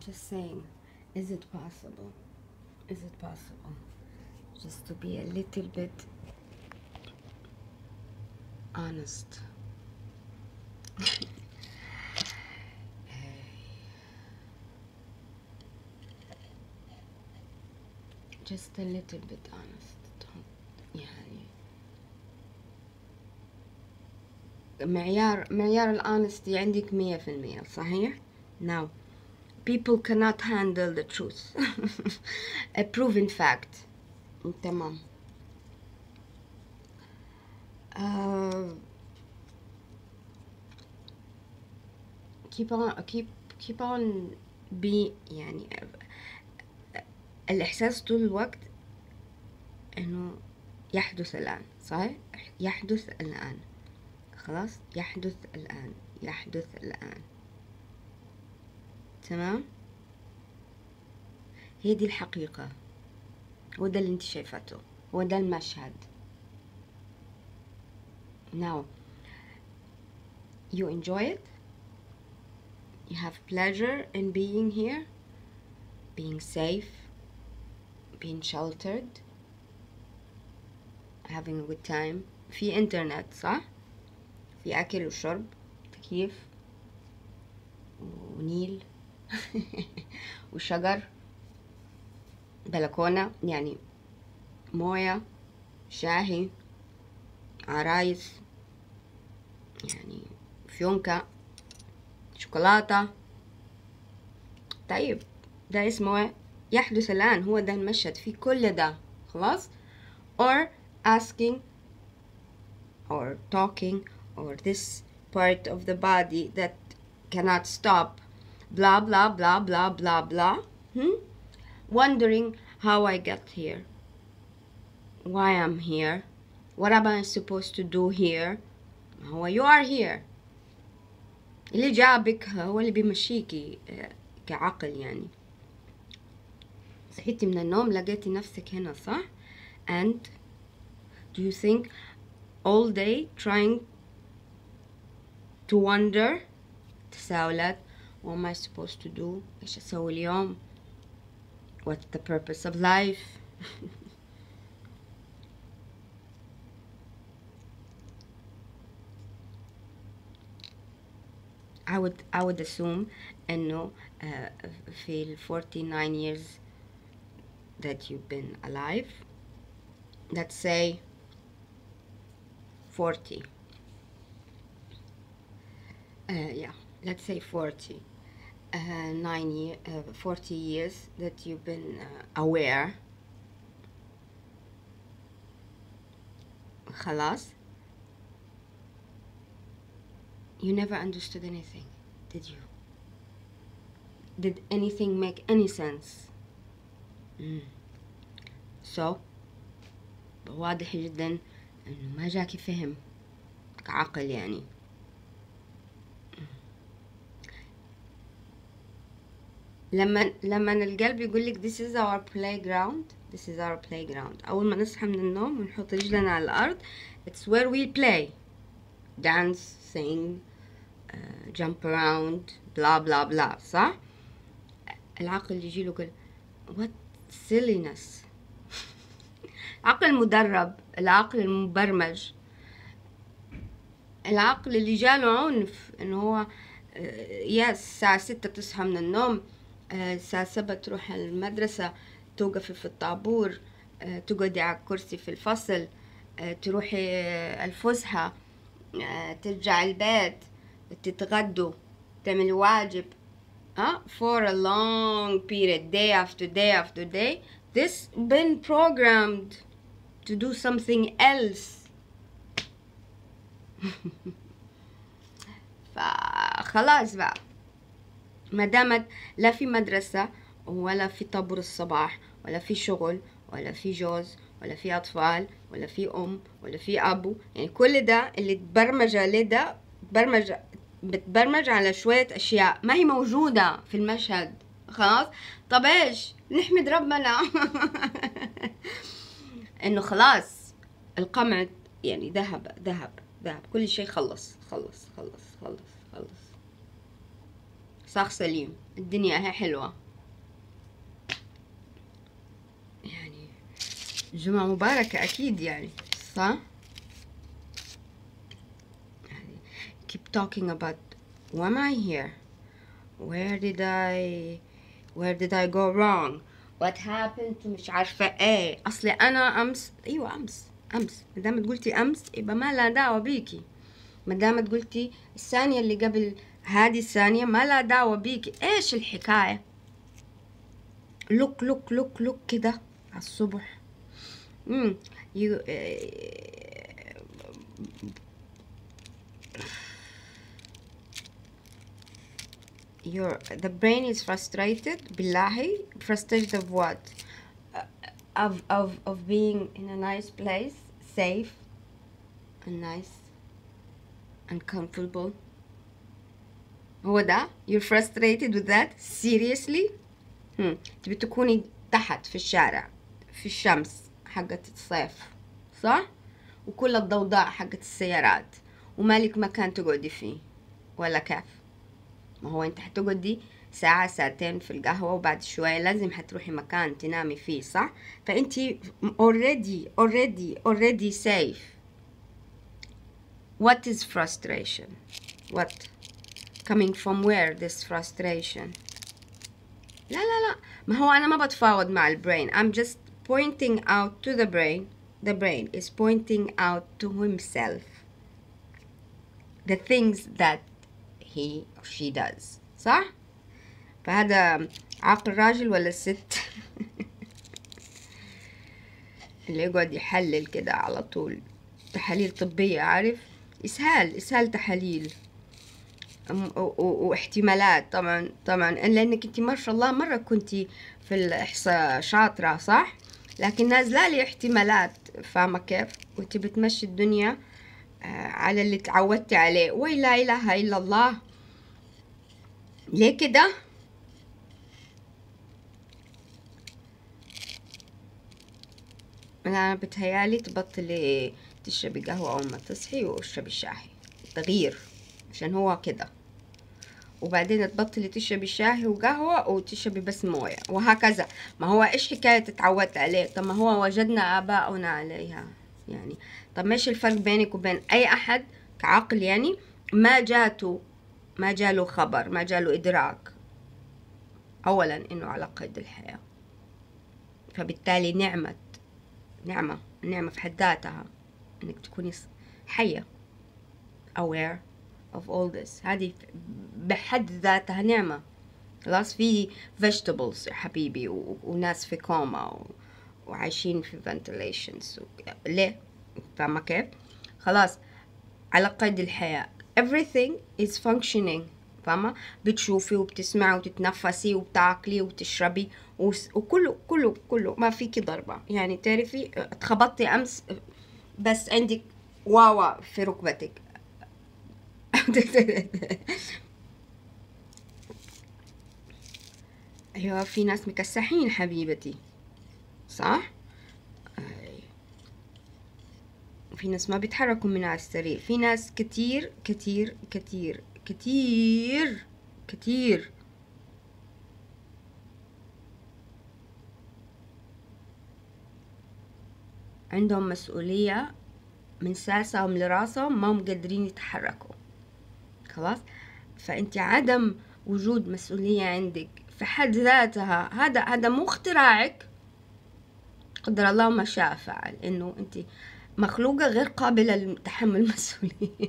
just saying is it possible is it possible just to be a little bit honest just a little bit honest don't يعني معيار معيار الانستي عندك مية في المية صحيح؟ now people cannot handle the truth a proven fact تمام uh, keep on keep keep on be يعني الإحساس طول الوقت إنه يحدث الآن صحيح؟ يحدث الآن خلاص يحدث الآن يحدث الآن تمام هي دي الحقيقة هو ده اللي انت شايفته هو ده المشهد now you enjoy it you have pleasure in being here being safe being sheltered having a good time في انترنت صح في اكل وشرب تكييف ونيل وشجر بلكونة يعني موية شاهي عرايس يعني فيونكة شوكولاتة طيب ده اسمه يحدث الآن هو ده المشهد في كل ده خلاص or asking or talking or this part of the body that cannot stop blah blah blah blah blah blah hmm? wondering how I got here why I'm here what am I supposed to do here هو you are here اللي جابك هو اللي بيمشيكي كعقل يعني صحيتي من النوم لقيتي نفسك هنا صح and do you think all day trying to wonder تساؤلات what am I supposed to do ايش اسوي اليوم what's the purpose of life I would I would assume انه uh, في ال 49 years that you've been alive let's say 40 uh, yeah let's say 40 uh, nine year, uh, 40 years that you've been uh, aware خلاص you never understood anything did you did anything make any sense mm. so واضح جدا انه ما جاكي فهم كعقل يعني لما لما القلب يقول لك this is our playground this is our playground اول ما نصحى من النوم ونحط رجلنا على الارض it's where we play dance sing uh, jump around blah blah blah صح العقل يجي له يقول what silliness العقل المدرب العقل المبرمج العقل اللي جاله عنف انه هو يا الساعة ستة تصحى من النوم الساعة سبعة تروح المدرسة توقفي في الطابور تقعدي على الكرسي في الفصل تروحي الفسحة ترجعي البيت تتغدوا تعملي واجب uh, for a long period day after day after day this been programmed to do something else فخلاص بقى ما دامت لا في مدرسة ولا في طابور الصباح ولا في شغل ولا في جوز ولا في أطفال ولا في أم ولا في أبو يعني كل ده اللي تبرمج عليه ده تبرمج بتبرمج على شوية أشياء ما هي موجودة في المشهد خلاص طب إيش نحمد ربنا إنه خلاص القمع يعني ذهب ذهب ذهب كل شيء خلص خلص خلص خلص خلص صح سليم الدنيا هي حلوة يعني جمعة مباركة أكيد يعني صح يعني keep talking about why am I here where did I where did I go wrong what happened to مش عارفة ايه اصلي انا امس ايوه امس امس ما دام قلتي امس يبقى ما لها دعوة بيكي ما دام قلتي الثانية اللي قبل هذه الثانية ما لها دعوة بيكي ايش الحكاية لوك لوك لوك لوك كده على الصبح امم you your the brain is frustrated بالله frustrated of what of of of being in a nice place safe and nice and comfortable هو ده you're frustrated with that seriously hmm. تبي تكوني تحت في الشارع في الشمس حقت الصيف صح وكل الضوضاء حقت السيارات ومالك مكان تقعدي فيه ولا كيف ما هو انت حتقعدي ساعة ساعتين في القهوة وبعد شوية لازم حتروحي مكان تنامي فيه صح فانت already already already safe what is frustration what coming from where this frustration لا لا لا ما هو أنا ما بتفاوض مع البرين I'm just pointing out to the brain the brain is pointing out to himself the things that he or she does صح؟ فهذا عقل راجل ولا ست اللي يقعد يحلل كده على طول تحاليل طبية عارف إسهال إسهال تحاليل واحتمالات طبعا طبعا لانك انت ما شاء الله مره كنت في الاحصاء شاطره صح لكن نازله لي احتمالات فاهمه كيف وانت بتمشي الدنيا على اللي تعودتي عليه ولا اله الا الله ليه كده انا بتهيالي تبطلي تشربي قهوه اول ما تصحي واشربي شاي تغيير عشان هو كده وبعدين تبطلي تشربي شاي وقهوة وتشربي بس موية وهكذا ما هو ايش حكاية اتعودت عليه طب ما هو وجدنا آباؤنا عليها يعني طب ماشي الفرق بينك وبين أي أحد كعقل يعني ما جاته ما جاله خبر ما جاله إدراك أولا إنه على قيد الحياة فبالتالي نعمة نعمة نعمة في حد ذاتها إنك تكوني حية aware of all this هذه بحد ذاتها نعمة خلاص في vegetables يا حبيبي و... وناس في كوما و... وعايشين في ventilations و... ليه فاهمة كيف خلاص على قيد الحياة everything is functioning فاهمة بتشوفي وبتسمعي وتتنفسي وبتاكلي وبتشربي وكله كله كله ما فيكي ضربة يعني تعرفي اتخبطتي أمس بس عندك واوا في ركبتك ايوه في ناس مكسحين حبيبتي صح في ناس ما بيتحركوا من على السرير في ناس كتير كتير كتير كتير كتير عندهم مسؤولية من ساسهم لراسهم ما هم قادرين يتحركوا خلاص فانت عدم وجود مسؤولية عندك في حد ذاتها هذا هذا مو اختراعك قدر الله ما شاء فعل انه انت مخلوقة غير قابلة لتحمل المسؤولية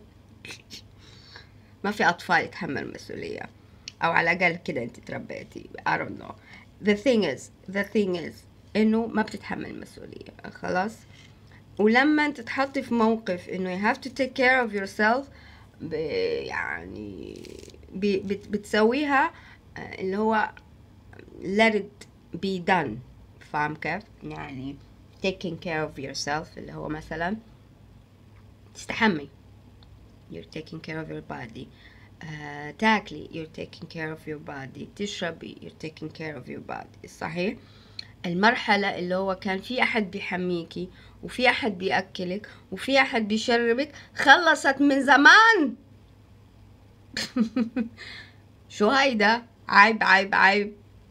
ما في أطفال يتحملوا مسؤولية أو على الأقل كده أنت تربيتي I don't know the thing is the thing is إنه ما بتتحمل المسؤولية خلاص ولما تتحطي في موقف إنه you have to take care of yourself ب يعني ب بت بتسويها اللي هو let it be done فاهم كيف يعني taking care of yourself اللي هو مثلا تستحمي you're taking care of your body uh, تاكلي you're taking care of your body تشربي you're taking care of your body صحيح المرحلة اللي هو كان في أحد بيحميكي وفي أحد بيأكلك وفي أحد بيشربك خلصت من زمان شو هيدا عيب عيب عيب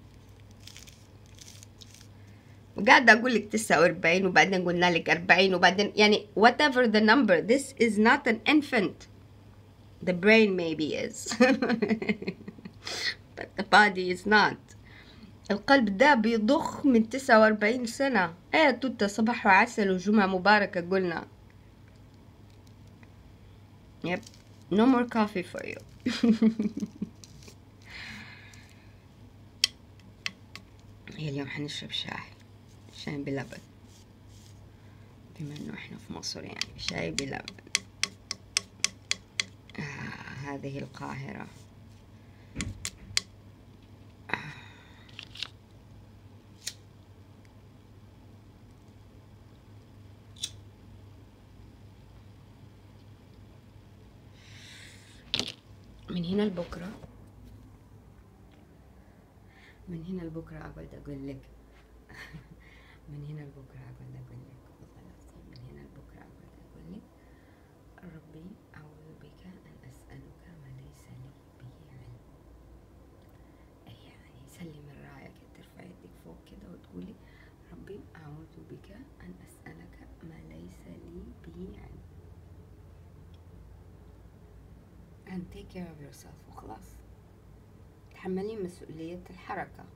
وقاعدة أقول لك 49 وبعدين قلنا لك 40 وبعدين يعني whatever the number this is not an infant the brain maybe is but the body is not القلب ده بيضخ من 49 سنة ايه توتا صباح وعسل وجمعة مباركة قلنا yep no more coffee for you هي اليوم حنشرب شاي شاي بلبن بما انه احنا في مصر يعني شاي بلبن آه هذه القاهرة آه. من هنا لبكرة من هنا لبكرة أقعد أقول لك من هنا لبكرة أقعد أقول لك وخلاص من هنا لبكرة أقعد أقول لك ربي أعوذ بك أن أسألك ما ليس لي به علم يعني سلم الراية كده ترفع يدك فوق كده وتقولي ربي أعوذ بك أن أسألك ما ليس لي به علم and take care of yourself وخلاص تحملين مسؤولية الحركة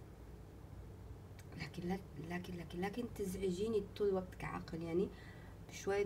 لكن لا لكن لكن لكن تزعجيني طول الوقت كعقل يعني بشوية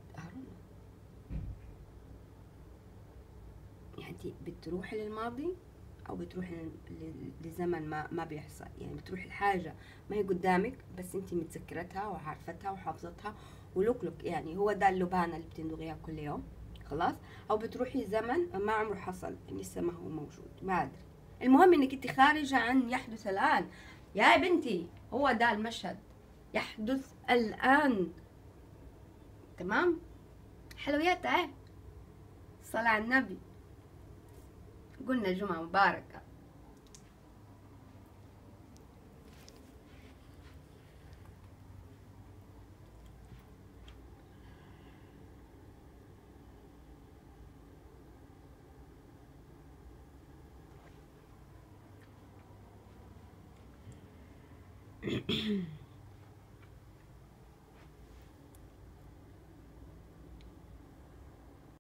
يعني انت بتروحي للماضي او بتروحي لزمن ما ما بيحصل يعني بتروحي الحاجة ما هي قدامك بس انت متذكرتها وعارفتها وحافظتها ولوك يعني هو ده اللبانة اللي بتندغيها كل يوم خلاص او بتروحي زمن ما عمره حصل لسه ما هو موجود ما ادري المهم انك انت خارجة عن يحدث الان يا بنتي هو ده المشهد يحدث الان تمام حلويات اهي صلاة على النبي قلنا جمعة مباركة